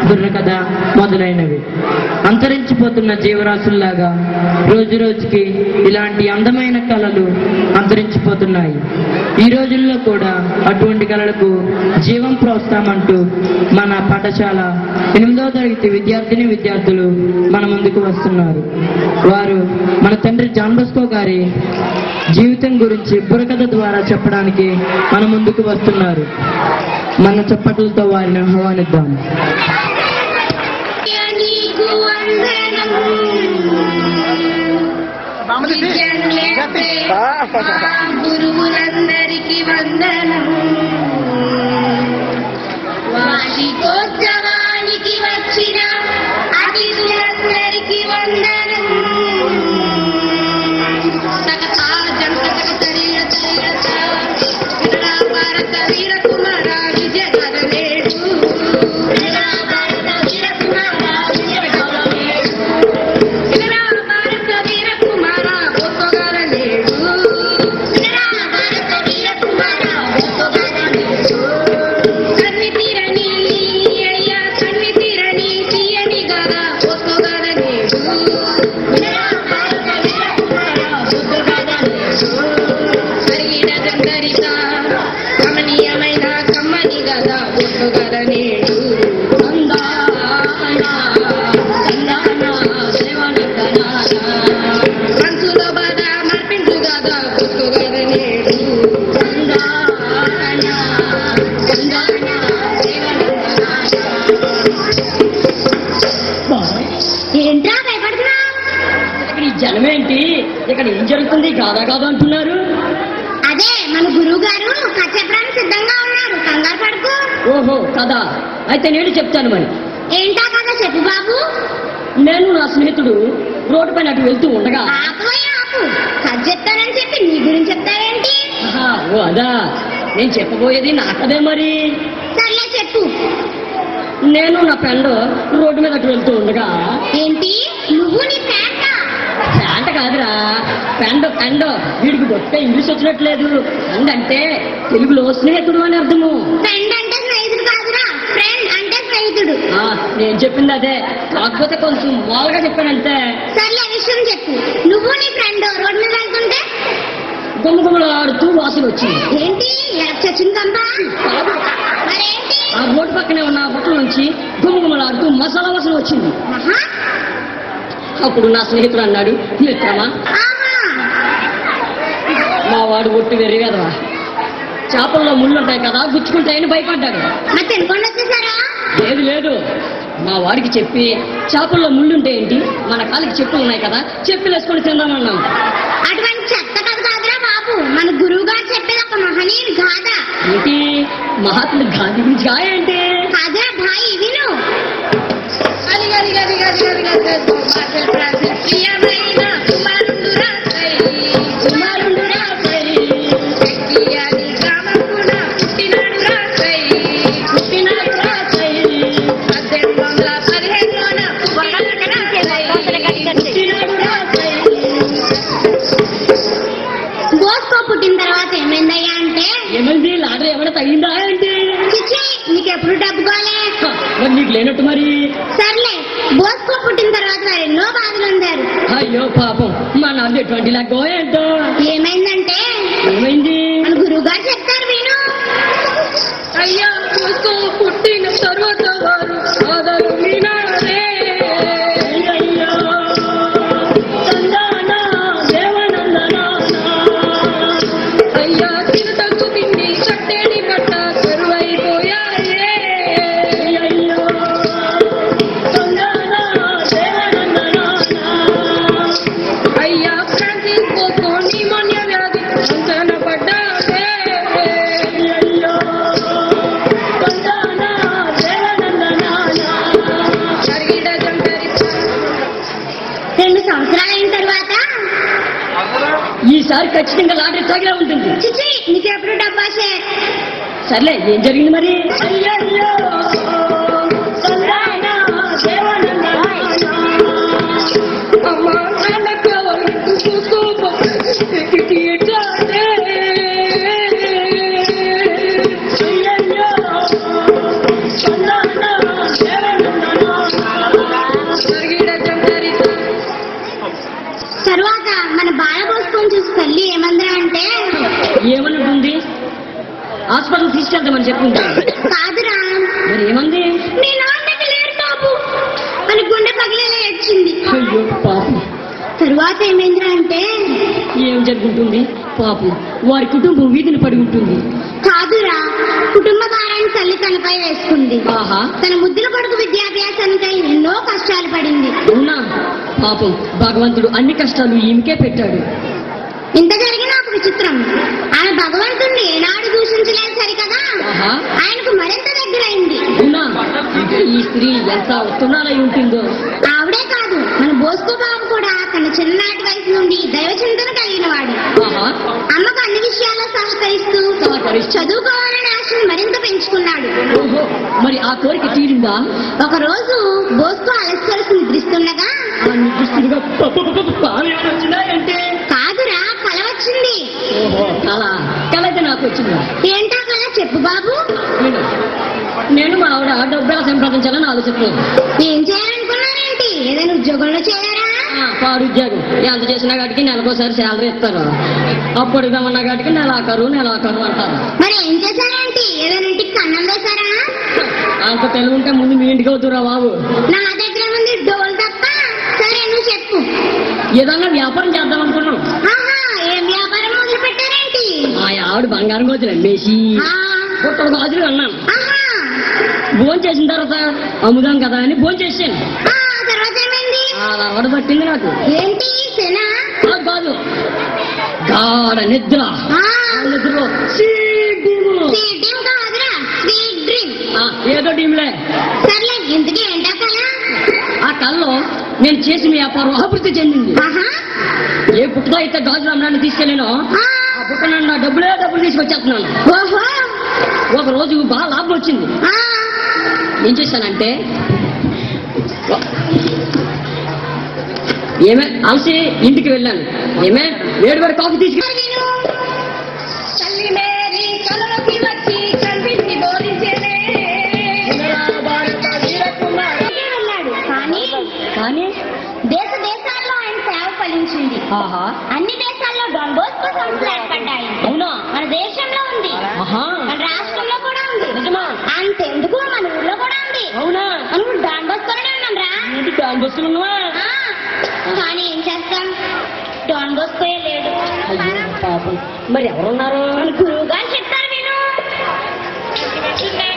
బుర్రకథ మొదలైనవి అంతరించిపోతున్న జీవరాశుల్లాగా రోజు రోజుకి ఇలాంటి అందమైన కళలు అంతరించిపోతున్నాయి ఈ రోజుల్లో కూడా అటువంటి కళలకు జీవం ప్రోత్సాహమంటూ మన పాఠశాల ఎనిమిదవ తరగతి విద్యార్థిని విద్యార్థులు మన ముందుకు వస్తున్నారు వారు మన తండ్రి జాన్ బస్కో గారి జీవితం గురించి బుర్రకథ ద్వారా చెప్పడానికి మన ముందుకు వస్తున్నారు మన చప్పట్లతో వారిని ఆహ్వానిద్దాం నీకు వందనం విద్యన్నేర్పే మా గురువులందరికీ వందనం వార్షికోత్సవానికి వచ్చిన అతిథులందరికీ వందనం సకతాజం సకతరీర తరీరత వినరా భారత వీర కుమార విజయ గరవేడు వినరా భారత వీర కుమార విజయ గరవేడు వినరా భారత వీర కుమార ఒక్కగరలేడు వినరా భారత వీర కుమార ఒక్కగరలేడు కన్ని తీరని అయ్యా కన్ని తీరని తీయని గదా ఒక్కగరలేడు వినరా భారత వీర కుమార ఒక్కగరలేడు కరిగిన గంగరిత కమనీయమైన కమ్మని గదా ఒక్కగరలేడు అందానా అందానా దేవనతనానా మనసులో బాధ మర్పించు గదా ఒక్కగరలేడు అందానా అందానా ఏంట్రా భయపడుతున్నా ఇక్కడ ఈ జనమేంటి ఇక్కడ ఏం జరుగుతుంది కాదా కాదా అంటున్నారు అదే మన గురువు గారు కథ చెప్పడానికి సిద్ధంగా ఉన్నారు కంగారు పడుకో ఓహో కదా అయితే నేను చెప్తాను మరి ఏంటా కథ చెప్పు బాబు నేను నా స్నేహితుడు రోడ్డు పైన అటు వెళ్తూ ఉండగా ఆపోయే ఆపు కథ చెప్తానని చెప్పి నీ గురించి చెప్తావేంటి ఆహా, ఓ అదా నేను చెప్పబోయేది నా కదే మరి సర్లే చెప్పు నేను నా ఫ్రెండ్ రోడ్డు మీద అటు వెళ్తూ ఉండగా ఏంటి నువ్వు నీ పేట ఫ్యాంట కాదురా ఫ్రెండ్ ఫ్రెండ్ వీడికి గొప్ప ఇంగ్లీష్ వచ్చినట్లేదు ఫ్రెండ్ అంటే తెలుగులో స్నేహితుడు అని అర్థము ఫ్రెండ్ అంటే స్నేహితుడు కాదురా ఫ్రెండ్ అంటే స్నేహితుడు ఆ, నేను చెప్పింది అదే కాకపోతే కొంచెం మామూలుగా చెప్పానంటే సర్లే విషయం చెప్పు నువ్వు నీ ఫ్రెండ్ రోడ్డు మీద వెళ్తుంటే గుమగుమలాడుతూ వాసన వచ్చింది ఏంటి ఎక్కడ చచ్చింది కంప కాదు. మరేంటి ఆ రోడ్డు పక్కనే ఉన్న బుట్టల నుంచి గుమగుమలాడుతూ మసాలా వాసన వచ్చింది ఆహా అప్పుడు నా స్నేహితుడు అన్నాడు మిత్రమా ఆహా మా వాడు ఒట్టు వెర్రివేదవా చేపల్లో ముళ్ళుంటాయి కదా గుచ్చుకుంటాయని భయపడ్డాడు మరి తినకుండా వచ్చేసారా లేదు లేదు మా వాడికి చెప్పి చేపల్లో ముళ్ళుంటే ఏంటి మన కాలికి చెప్పులు ఉన్నాయి కదా చెప్పులు వేసుకొని తిందామన్నాం అటువంటి చెత్త కథ కాదురా బాబు మన గురువు గారు చెప్పేది ఒక మహనీయుని గాథ ఏంటి మహాత్ముడు గాంధీ గురించి గాయ ఏంటి కాదురా భాయి విను గది గది గది గది గది గది గది మాటలు ప్రాంతం ప్రియమైన కుమారుడు రాసై కుమారుడు రాసై ఎక్కియాలి గ్రామమున పుట్టినాడు రాసై పుట్టినాడు రాసై పద్దెనిమిది వందల పదిహేనులోన పుట్టినాడు రాసై పుట్టినాడు రాసై బోస్కో పుట్టిన తర్వాత ఏమైందయ్యా అంటే ఏమైంది లాటరీ ఏమైనా తగిందా ఏంటి చిచ్చి నీకెప్పుడు డబ్బు కాలే హ, మరి నీకు లేనట్టు మరి సర్లే బోస్కో పుట్టిన తర్వాత వారు ఎన్నో బాధలు ఉందారు అయ్యో పాపం మా నాన్న ఎటువంటి లాగో ఏంటో ఏమైందంటే ఏమైంది మన గురువు గారు చెప్తారు విను అయ్యా బోస్కో పుట్టిన తర్వాత వారు ఆదరు వినారే అయ్యయ్యో, తందానా, దేవనందనా. అయ్యా తిరుతకు తిండి కట్టేడి పట్ట కరువైపోయాయే అయ్యయ్యో, తందానా, దేవనందనా. అయ్యా ఫ్రాన్సిస్ కోకో నిమోనియా వ్యాధి అంచన పడ్డాడే అయ్యయ్యో తందానా, దేవనందనా. జరిగిన జంటరిత. రెండు సంవత్సరాలు అయిన తర్వాత ఈసారి ఖచ్చితంగా లాటరీ తగిలే ఉంటుంది చిచ్చి నీకెప్పుడు డబ్బు ఆశే సర్లే ఏం జరిగింది మరి అయ్యయ్యో, తందానా, దేవనందనా. అమ్మా, నాన్న కావాలి, చూసుకో, తీయటాడే. అయ్యయ్యో, తందానా, దేవనందనా. తీసుకెళ్తామని చెప్పింది కాదురా మరి ఏమంది నీ నాన్నకి లేరు బాబు అని గుండె పగిలేలా ఏడ్చింది అయ్యో పాపం తరువాత ఏమైందిరా అంటే ఏం జరుగుతుంది పాపం వారి కుటుంబం వీధిని పడి ఉంటుంది కాదురా కుటుంబ భారాన్ని తల్లి తనపై వేసుకుంది ఆహా తన ముద్దుల కొడుకు విద్యాభ్యాసానికై ఎన్నో కష్టాలు పడింది అవునా పాపం భగవంతుడు అన్ని కష్టాలు ఈమెకే పెట్టాడు ఇంత జరిగిన ఒక విచిత్రం ఆమె భగవంతుణ్ణి ఏనాడు దూషించలేదు సరికదా ఆహా. ఆయనకు మరింత దగ్గరైంది అవునా ఈ స్త్రీ ఎంత ఉత్తరాలై ఉంటుందో ఆవిడే కాదు మన బోస్కో బాబు కూడా తన చిన్ననాటి వయసు నుండి దైవ చింతన కలిగిన వాడు ఆహా అమ్మకు అన్ని విషయాల్లో సహకరిస్తూ సహకరిస్తూ. చదువుకోవాలనే ఆశను మరింత పెంచుకున్నాడు ఓహో మరి ఆ కోరిక తీరిందా ఒక రోజు బోస్కో అలస్వరసు నిద్రిస్తుండగా ఆ నిర్దిష్టుగా పప్పు పప్పు పప్పు పాలు ఏమైనా వచ్చినాయంటే కాదురా కల వచ్చింది ఓహో కళ కళ అయితే నాకు వచ్చిందా ఏంటా కల చెప్పు బాబు నేను నేను మా ఆవిడ డబ్బు ఎలా సంపాదించాలని ఆలోచిస్తున్నాను ఏం చేయాలనుకున్నారేంటి ఏదైనా ఉద్యోగంలో చేరారా ఆ, పాడు ఉద్యోగం ఎంత చేసినా కాటికి నెలకోసారి శాలరీ ఇస్తారు అప్పుడు ఇద్దామన్న కాటికి నెలాఖరు నెలాఖరు అంటారు మరి ఏం చేశారేంటి ఏదైనా ఇంటికి కన్నం వేశారా అంత తెలివి ఉంటే ముందు మీ ఇంటికి అవుతురా బాబు నా దగ్గర ఉంది డోల్ తప్ప సరే నువ్వు చెప్పు ఏదన్నా వ్యాపారం చేద్దాం అనుకున్నాం ఆహా ఏం వ్యాపారం మొదలు పెట్టారేంటి మా ఆవిడ బంగారం గోతులు అమ్మేసి ఆ, పుట్టడు గాజులు అన్నాను ఆహా భోజనం చేసిన తర్వాత అమ్ముదాం కదా అని భోజనం చేసాను ఆ, తర్వాత ఏమైంది అలా ఆవిడ పట్టింది నాకు ఏంటి సెనా కాదు కాదు గాఢ నిద్ర ఆ, ఆ నిద్రలో స్వీట్ డీము. స్వీట్ డ్రీమ్ కాదురా స్వీట్ డ్రీమ్ ఆ, ఏదో డీమ్లే సర్లే ఇంతకీ ఏంటా కల ఆ కల్లో నేను చేసిన వ్యాపారం అభివృద్ధి చెందింది ఆహా ఏ పుట్టతో అయితే గాజులు అమ్మడాన్ని తీసుకెళ్ళానో ఆ, ఆ పుట్ట నా డబ్బులే డబ్బులు తీసుకొచ్చేస్తున్నాను ఓహో ఒక రోజు బాగా లాభం వచ్చింది ఆ, ఏం చేశానంటే ఏమే అలసి ఇంటికి వెళ్ళాను ఏమే వేడి వేడి కాఫీ తీసుకు మరి విను. తల్లి మేరీ కలలోకి వచ్చి కనిపించి బోధించేనే. అలాగే వెళ్ళాడు. కానీ కానీ దేశ దేశాల్లో ఆయన సేవ ఫలించింది ఆహా అన్ని దేశాల్లో డాన్ బోస్కో సంస్థలు ఏర్పడ్డాయి అవునా మన దేశంలో ఉంది ఆహా మన రాష్ట్రంలో కూడా ఉంది నిజమా అంతెందుకు మన ఊర్లో కూడా ఉంది అవునా మనం డాన్ బోస్కోనే ఉన్నాం రా ఏంటి దాని బస్సులు ఉన్నావా ఆ, కానీ ఏం చేస్తాం డాన్ బోస్కోయే లేడు అయ్యో పాపం మరి ఎవరున్నారు మన గురువు గారు చెప్తారు నేను